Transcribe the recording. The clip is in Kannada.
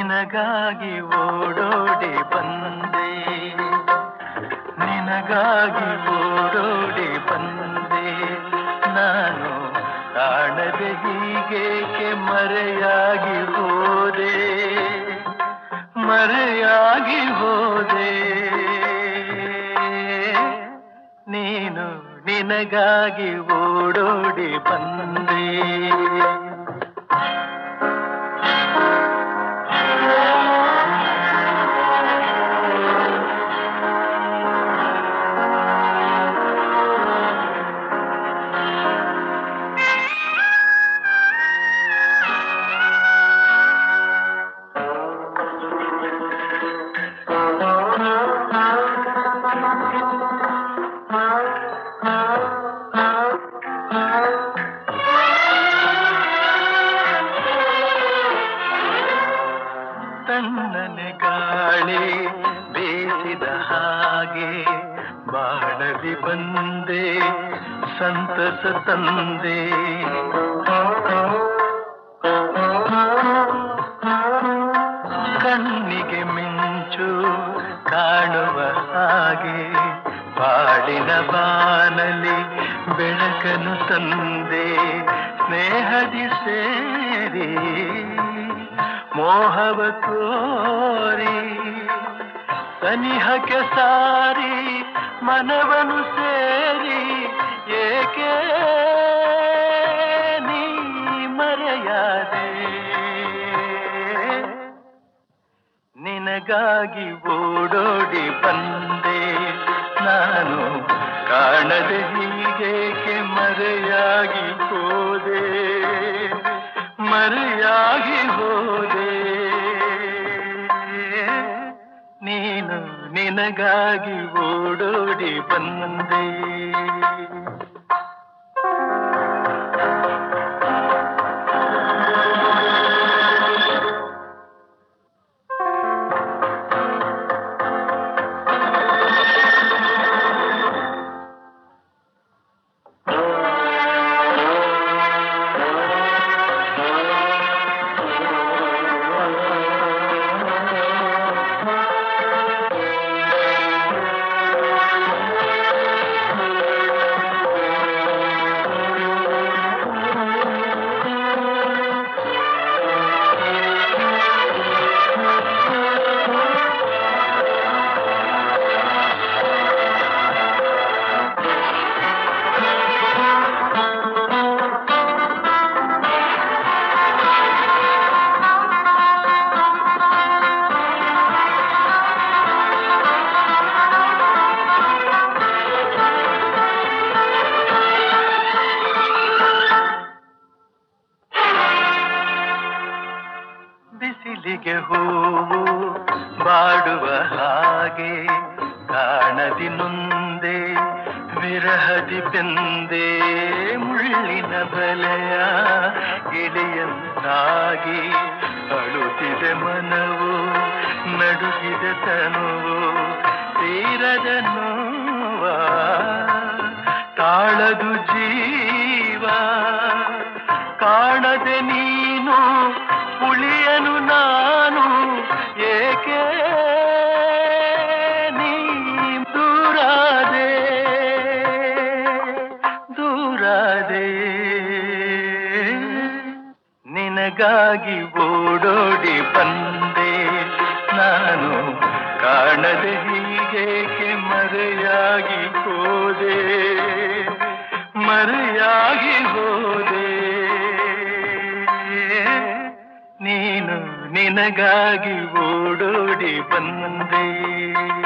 ನಿನಗಾಗಿ ಓಡೋಡಿ ಬಂದೆ ನಿನಗಾಗಿ ಓಡೋಡಿ ಬಂದೆ ನಾನು ಕಾಣದೆ ಹೀಗೇಕೆ ಮರೆಯಾಗಿ ಹೋದೆ ಮರೆಯಾಗಿ ಹೋದೆ ನೀನು ನಿನಗಾಗಿ ಓಡೋಡಿ ಬಂದೆ ತಣ್ಣನೆ ಗಾಳಿ ಬೇಸಿದ ಹಾಗೆ ಬಾಳಲಿ ಬಂದೆ ಸಂತಸ ತಂದೆ ಕಣ್ಣಿಗೆ ಮಿಂಚು ಕಾಣುವ ಹಾಗೆ ಬಾಳಿನ ಬಾನಲಿ ಬೆಳಕನ್ನು ತಂದೆ ಸ್ನೇಹದಿ ಸೇರಿ ಮೋಹವ ತೋರಿ ಸನಿಹಕ್ಕೆ ಸಾರಿ ಮನವನು ಸೇರಿ ಏಕೆ ನೀ ಮರೆಯಾದೆ ನಿನಗಾಗಿ ಓಡೋಡಿ ಬಂದೆ ನಾನು ಕಾಣದೆ ಹೀಗೇಕೆ ಮರೆಯಾಗಿ ಹೋದೆ ಮರೆಯಾಗಿ ಹೋದೆ ನೀನು ನಿನಗಾಗಿ ಓಡೋಡಿ ಬಂದೆ ಬಿಸಿಲಿಗೆ ಹೂವು ಬಾಡುವ ಹಾಗೆ ಕಾಣದಿ ನೊಂದೆ ವಿರಹದಿ ಬೆಂದೆ ಮುಳ್ಳಿನ ಬಲೆಯ ಗಿಳಿಯಂತಾಗಿ ಅಳುತ್ತಿದೆ ಮನವು ನಡುಗಿದೆ ತನುವು ತೀರದ ನೋವ ತಾಳದು ಜೀವ ಕಾಣದೆ ನೀನು ಉಳಿಯನು ನಾನು ಏಕೆ ನೀ ದೂರಾದೆ ದೂರಾದೆ ನಿನಗಾಗಿ ಓಡೋಡಿ ಬಂದೆ ನಾನು ಕಾಣದೆ ಹೀಗೇಕೆ ಮರೆಯಾಗಿ ಹೋದೆ ಮರೆಯಾಗಿ ಹೋದೆ ನೀನು ನಿನಗಾಗಿ ಓಡೋಡಿ ಬಂದೆ